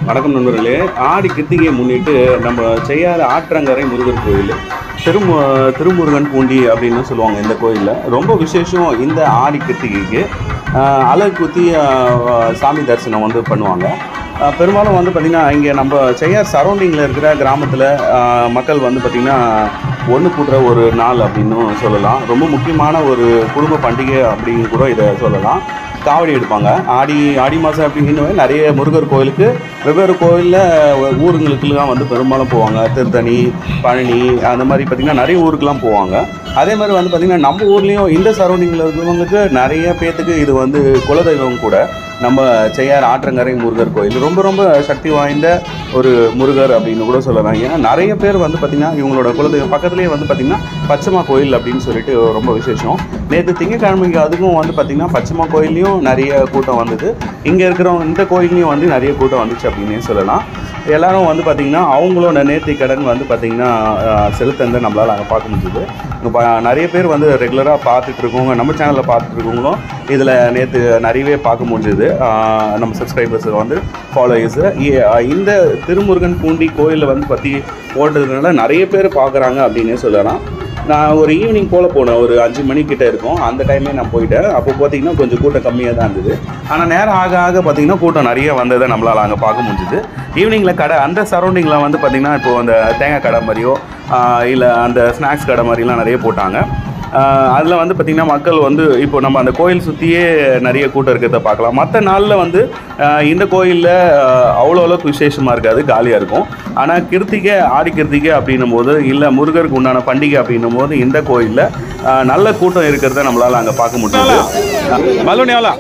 வணக்கம் நண்பர்களே ஆடி கிருத்திகையை முன்னிட்டு நம்ம செய்யாத ஆற்றங்கரை முருகர் கோயில் திருமு திருமுருகன் பூண்டி அப்படின்னு சொல்லுவாங்க இந்த கோயிலில் ரொம்ப விசேஷம் இந்த ஆடி கிருத்திகைக்கு ஆஹ், அலகு குத்தி ஆஹ், சாமி தரிசனம் வந்து பண்ணுவாங்க ஆஹ், பெரும்பாலும் வந்து பார்த்திங்கன்னா இங்கே நம்ம செய்யார் சரௌண்டிங்கில் இருக்கிற கிராமத்தில் மக்கள் வந்து பார்த்திங்கன்னா ஒன்று கூட்டுற ஒரு நாள் அப்படின்னு சொல்லலாம் ரொம்ப முக்கியமான ஒரு குடும்ப பண்டிகை அப்படின்னு கூட இதை சொல்லலாம் காவடி எடுப்பாங்க ஆடி ஆடி மாதம் அப்படின்னு நிறைய முருகர் கோயிலுக்கு வெவ்வேறு கோயிலில் ஊருங்களுக்குலாம் வந்து பெரும்பாலும் போவாங்க திருத்தணி பழனி அந்த மாதிரி பார்த்திங்கன்னா நிறைய ஊருக்குலாம் போவாங்க அதே மாதிரி வந்து பார்த்திங்கன்னா நம்ம ஊர்லேயும் இந்த சரௌண்டிங்கில் இருக்கிறவங்களுக்கு நிறைய பேர்த்துக்கு இது வந்து குலதெய்வம் கூட நம்ம செய்யார் ஆற்றங்கரை முருகர் கோயில் ரொம்ப ரொம்ப சக்தி வாய்ந்த ஒரு முருகர் அப்படின்னு கூட சொல்லலாம் ஏன்னா நிறைய பேர் வந்து பார்த்திங்கன்னா இவங்களோட குலதெய்வம் பக்கத்துலேயே வந்து பார்த்திங்கன்னா பச்சைமா கோயில் அப்படின்னு சொல்லிட்டு ரொம்ப விசேஷம் நேற்று திங்கக்கிழமைக்கு அதுக்கும் வந்து பார்த்திங்கன்னா பச்சைமா கோயில்லையும் நிறைய கூட்டம் வந்தது இங்கே இருக்கிறவங்க இந்த கோயில்லையும் வந்து நிறைய கூட்டம் வந்துச்சு அப்படின்னே சொல்லலாம் எல்லாரும் வந்து பார்த்திங்கன்னா அவங்களோட நேர்த்தி கடன் வந்து பார்த்திங்கன்னா செலுத்தந்த நம்மளால் அங்கே பார்க்க முடிஞ்சுது இங்க பா- நிறைய பேர் வந்து ரெகுலராக பார்த்துட்டு இருக்கவங்க நம்ம சேனலில் பார்த்துட்டு இருக்கவங்களும் இதில் நேற்று நிறையவே பார்க்க முடிஞ்சுது ஆஹ் நம்ம சப்ஸ்கிரைபர்ஸ் வந்து ஃபாலோயர்ஸு இந்த திருமுருகன் பூண்டி கோயிலில் வந்து பற்றி போட்டதுனால நிறைய பேர் பார்க்குறாங்க அப்படின்னே சொல்லலாம் நான் ஒரு ஈவினிங் போல் போனேன் ஒரு அஞ்சு மணிக்கிட்ட இருக்கும் அந்த டைமே நான் போயிட்டேன் அப்போ பார்த்தீங்கன்னா கொஞ்சம் கூட்டம் கம்மியாக தான் இருந்தது ஆனால் நேரம் ஆக ஆக பார்த்தீங்கன்னா கூட்டம் நிறைய வந்ததை நம்மளால் அங்கே பார்க்க முடிஞ்சுது ஈவினிங்கில் கடை அந்த சரௌண்டிங்கில் வந்து பார்த்திங்கன்னா இப்போ அந்த தேங்காய் கடை மாதிரியோ இல்லை அந்த ஸ்நாக்ஸ் கடை மாதிரிலாம் நிறைய போட்டாங்க அதில் வந்து பார்த்திங்கன்னா மக்கள் வந்து இப்போ நம்ம அந்த கோயில் சுற்றியே நிறைய கூட்டம் இருக்கிறத பார்க்கலாம் மற்ற நாளில் வந்து ஆஹ் இந்த கோயிலில் அவ்வளோ அளவுக்கு விசேஷமாக இருக்காது காலியாக இருக்கும் ஆனால் கிருத்திகை ஆடி கிருத்திகை அப்படின்னும் போது இல்லை முருகருக்கு உண்டான பண்டிகை அப்படின்னும் போது இந்த கோயிலில் நல்ல கூட்டம் இருக்கிறத நம்மளால் அங்கே பார்க்க முடியுது பலூன் எவ்வளோ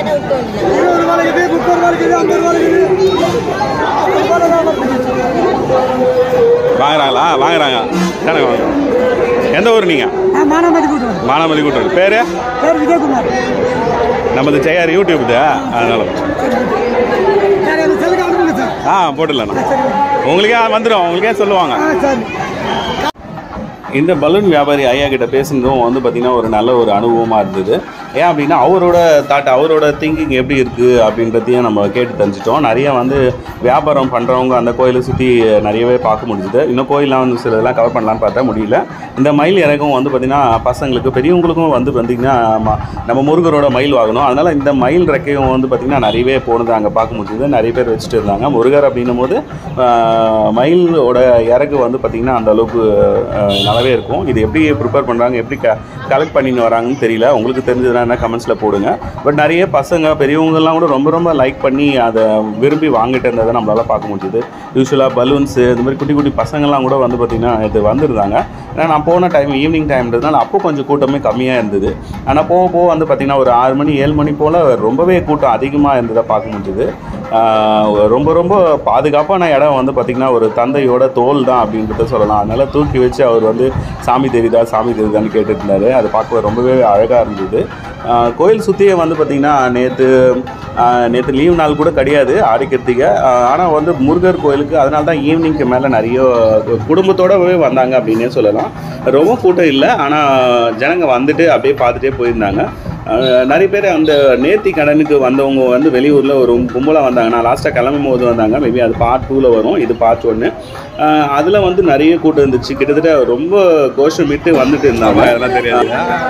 வாங்குறாங்களா வாங்குறாங்க கணக்கு வாங்க எந்த ஊர் நீங்கள் மானாமதி கூட்டம் மானாமதி கூட்டம் பேர் பேர் விஜயகுமார் நமது ஜெயார் யூடியூப் தான் அதனால சார் எனக்கு செல்லுக்கு அனுப்புங்க சார் ஆ போட்டுடலாண்ணா உங்களுக்கே வந்துடும் உங்களுக்கே சொல்லுவாங்க ஆ சரி இந்த பலூன் வியாபாரி ஐயா கிட்ட பேசுனதும் வந்து பார்த்திங்கன்னா ஒரு நல்ல ஒரு அனுபவமாக இருந்தது ஏன் அப்படின்னா அவரோட தாட் அவரோட திங்கிங் எப்படி இருக்குது அப்படின்றதையும் நம்ம கேட்டு தெரிஞ்சிட்டோம் நிறைய வந்து வியாபாரம் பண்ணுறவங்க அந்த கோயிலை சுற்றி நிறையவே பார்க்க முடிஞ்சுது இன்னும் கோயிலெலாம் வந்து சில இதெல்லாம் கவர் பண்ணலான்னு பார்த்தா முடியல இந்த மயில் இறக்கம் வந்து பார்த்திங்கன்னா பசங்களுக்கு பெரியவங்களுக்கும் வந்து பார்த்திங்கன்னா ம- நம்ம முருகரோட மயில் வாங்கணும் அதனால் இந்த மயில் ரெக்கையும் வந்து பார்த்திங்கன்னா நிறையவே போனது அங்கே பார்க்க முடிஞ்சுது நிறைய பேர் வச்சுட்டு இருந்தாங்க முருகர் அப்படின்னும் போது ஆஹ், மயிலோட இறகு வந்து பார்த்திங்கன்னா அந்த அளவுக்கு ஆஹ், நல்லாவே இருக்கும் இது எப்படி ப்ரிப்பேர் பண்ணுறாங்க எப்படி க கலெக்ட் பண்ணின்னு வராங்கன்னு தெரியல உங்களுக்கு தெரிஞ்சதுன்னா என்ன கமெண்ட்ஸில் போடுங்க பட் நிறைய பசங்க பெரியவங்கெல்லாம் கூட ரொம்ப ரொம்ப லைக் பண்ணி அதை விரும்பி வாங்கிட்டு இருந்ததை நம்மளால் பார்க்க முடிஞ்சுது யூஸ்வலாக பலூன்ஸு இந்த மாதிரி குட்டி குட்டி பசங்கள்லாம் கூட வந்து பார்த்திங்கன்னா இது வந்திருந்தாங்க ஏன்னா நான் போன டைம் ஈவினிங் டைம்ன்றதுனால அப்போ கொஞ்சம் கூட்டமே கம்மியாக இருந்தது ஆனால் போக போக வந்து பார்த்திங்கன்னா ஒரு ஆறு மணி ஏழு மணி போல் ரொம்பவே கூட்டம் அதிகமாக இருந்ததை பார்க்க முடிஞ்சுது ஆஹ் ரொம்ப ரொம்ப பாதுகாப்பான இடம் வந்து பார்த்திங்கன்னா ஒரு தந்தையோட தோல் தான் அப்படின்றத சொல்லலாம் அதனால் தூக்கி வச்சு அவர் வந்து சாமி தெரியுதா சாமி தெரியுதான்னு கேட்டுட்டு இருந்தாரு அது பார்க்க ரொம்பவே அழகாக இருந்தது ஆஹ் கோயில் சுற்றியே வந்து பார்த்திங்கன்னா நேற்று நேற்று லீவ் நாள் கூட கிடையாது ஆடி கிருத்திகை ஆனால் வந்து முருகர் கோயிலுக்கு அதனால தான் ஈவினிங்க்கு மேலே நிறைய குடும்பத்தோடவே வந்தாங்க அப்படின்னே சொல்லலாம் ரொம்ப கூட்டம் இல்லை ஆனால் ஜனங்க வந்துட்டு அப்படியே பார்த்துட்டே போயிருந்தாங்க அஹ் நிறைய பேர் அந்த நேர்த்தி கடனுக்கு வந்தவங்க வந்து வெளியூரில் ஒரு கும்பலாக வந்தாங்க நான் லாஸ்ட்டாக கிளம்பும் போது வந்தாங்க மேபி அது பார்ட் டூவில் வரும் இது பார்ட் ஒன்று அதில் வந்து நிறைய கூட்டம் இருந்துச்சு கிட்டத்தட்ட ரொம்ப கோஷமிட்டு வந்துட்டு இருந்தாங்க அதெல்லாம் தெரியாது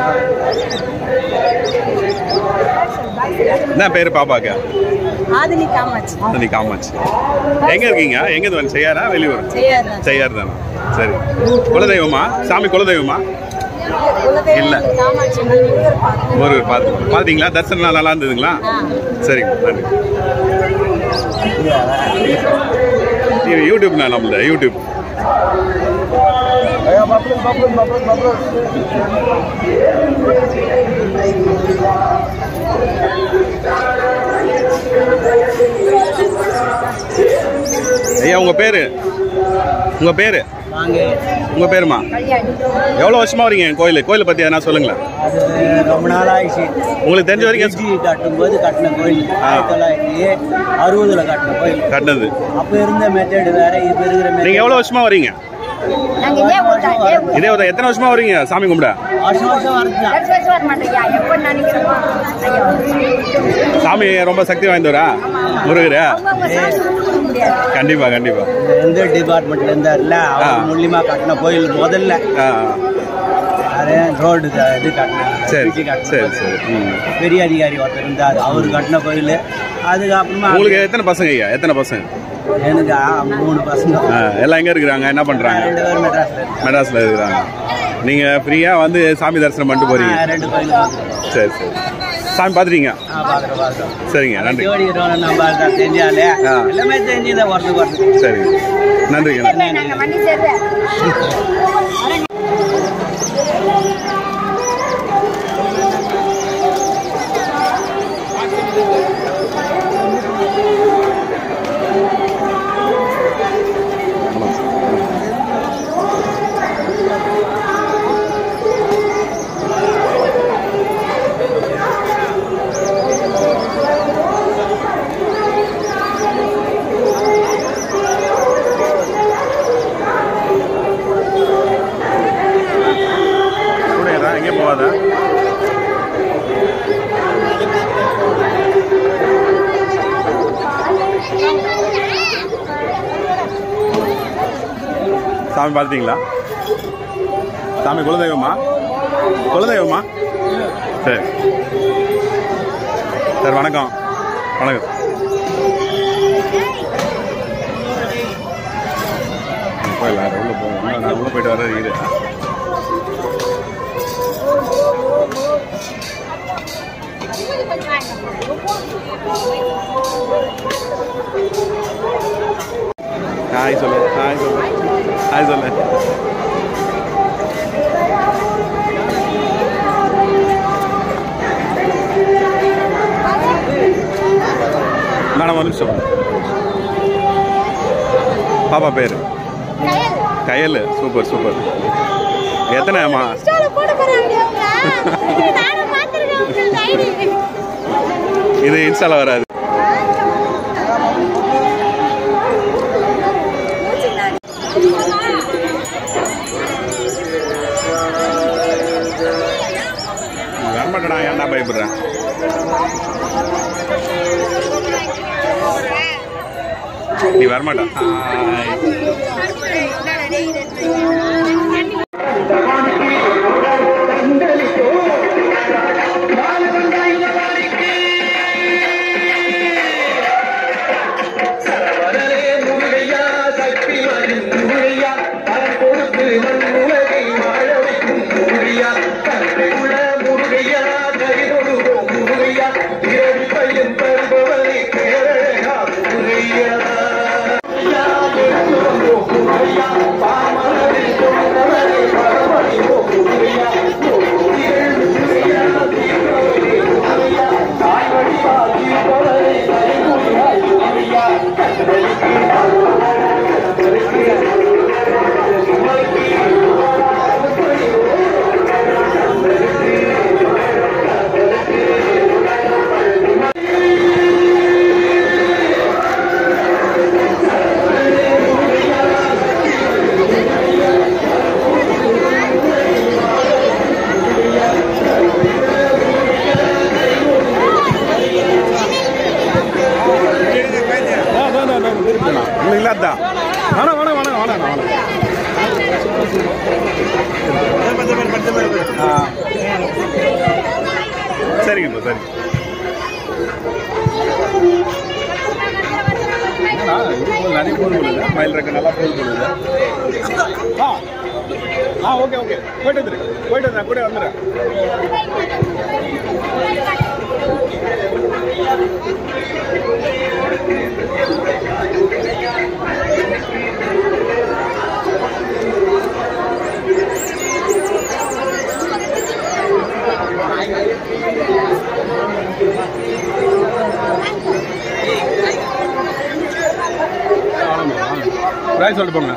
என்ன பேர் பாப்பாக்கு ஆதினி காமாட்சி நீ காமாச்சு எங்கே இருக்கீங்க எங்கே வந்து செய்யாரா வெளியூர் செய்யாரு செய்யார் தானே சரி குலதெய்வமா சாமி குலதெய்வமா இல்ல. காமாட்சி அம்மன் முருகர் பார்த்து ஒரு பார்த்து பார்த்தீங்களா தரிசனம் நல்லா இருந்ததுங்களா சரிங்க நன்றி இது யூடியூப்ண்ணா நம்மள யூடியூப் ஐயா உங்க பேரு உங்க பேரு உங்க பேருமா எவ்வளோ வருஷமா வரீங்க என் கோயில் கோயிலை பத்தி எதனா சொல்லுங்களேன் அது ரொம்ப நாள் ஆயிடுச்சு உங்களுக்கு தெரிஞ்ச வரைக்கும் எஸ்ஜி கட்டும்போது கட்டின கோயில் ஆயிரத்தி தொள்ளாயிரத்தி அறுபதுல கட்டின கோயில் கட்டினது அப்போ இருந்த மெத்தட் வேற இப்போ இருக்கிற நீங்க மெத்தட் எவ்வளோ வருஷமா வரீங்க நாங்க இதே ஊர் தான் இதே ஊர் இதே ஒரு எத்தனை வருஷமா வரீங்க சாமி கும்பிட வருஷம் வருஷம் வருது வருஷம் வருஷம் வர மாட்டேங்க எப்போ நினைக்கிறோமோ ஐயோ சாமி ரொம்ப சக்தி வாய்ந்தவரா முருகரா அவங்க சாமி கும்பிட முடியாது கண்டிப்பா கண்டிப்பா எந்த டிபார்ட்மெண்ட்ல இருந்தாருல ஆ. அவர் மூலியமா கட்டின கோயில் முதல்ல ஆ அது ரோடு இது கட்டின சரி பிரிட்ஜு கட்டின சரி கோயில். சரி ம். பெரிய அதிகாரி ஒருத்தர் இருந்தார் அவர் கட்டின கோயில் அதுக்கப்புறமா உங்களுக்கு எத்தனை பசங்க ஐயா எத்தனை பசங்க எனக்கு ஆ, மூணு பசங்க ஆ, எல்லாம் எங்க இருக்கிறாங்க என்ன பண்றாங்க ரெண்டு பேரும் மெட்ராஸ்ல இருக்காங்க மெட்ராஸ்ல இருக்கிறாங்க நீங்க ஃப்ரீயா வந்து சாமி தரிசனம் பண்ணிட்டு போறீங்க ஆ, ரெண்டு கோயில் சரி சரி சாமி பாத்துட்டீங்க ஆ பாக்குறோம் பாக்குறோம் சரிங்க நன்றி ஜோடி நம்ம தான் தெரிஞ்சாலே ஆ. எல்லாமே தெரிஞ்சுதான் ஒருத்தர் ஒருத்தர் சரிங்க நன்றிங்க நன்றி நாங்க வண்டி சேர்றேன் கூட ஏறா, எங்கேயும் போகாத சாமி பார்த்துட்டீங்களா சாமி குலதெய்வமா குலதெய்வமா சரி சார் வணக்கம் வணக்கம் போயிடலாம் உள்ள போவோம் நான் உள்ள போயிட்டு வர இரு ஹாய் சொல்லு ஹாய் சொல்லு ஹாய் சொல்லு மேடம் ஒரு நிமிஷம் பாப்பா பேர் கயல் சூப்பர் சூப்பர் எத்தனை அம்மா போட போறாங்க அவங்க நானும் பார்த்துருக்கேன் உங்க டைரி இது இன்ஸ்டால வராது வரமாட்டடா ஏன்டா பயப்படுறேன் நீ வரமாட்டா ஹாய் இன்னும் இல்லாதான் வேணாம் வேணாம் வேணாம் வேணாம் வேணாம் ஆ. சரிங்க ப்ரோ சரி என்னடா, இது போல் நிறைய போல் போடுது மயில் ரெக்க நல்லா போல் போடுது ஆ ஆ ஓகே ஓகே போயிட்டு வந்துரு போயிட்டு வந்துடுறேன் கூட வந்துடுறேன் ப்ரைஸ் சொல்லிட்டு போங்க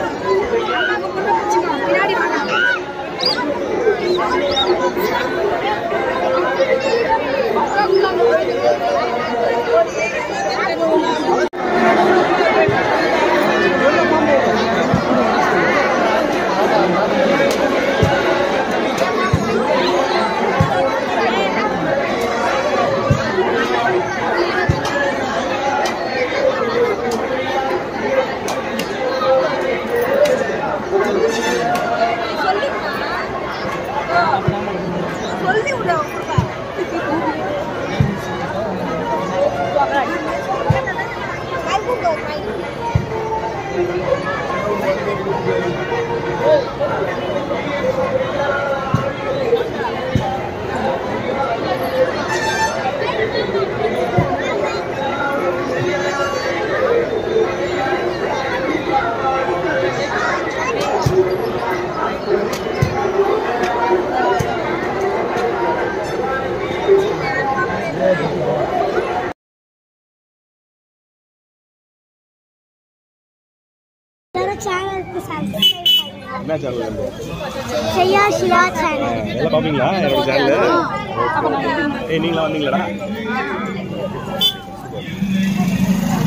பின்னாடி வாங்க என்ன சேனல் வந்து செய்யா சிவா சேனல் எல்லாம் பார்ப்பீங்களா என்னோட சேனல் ஏய் நீங்களா வந்தீங்களாடா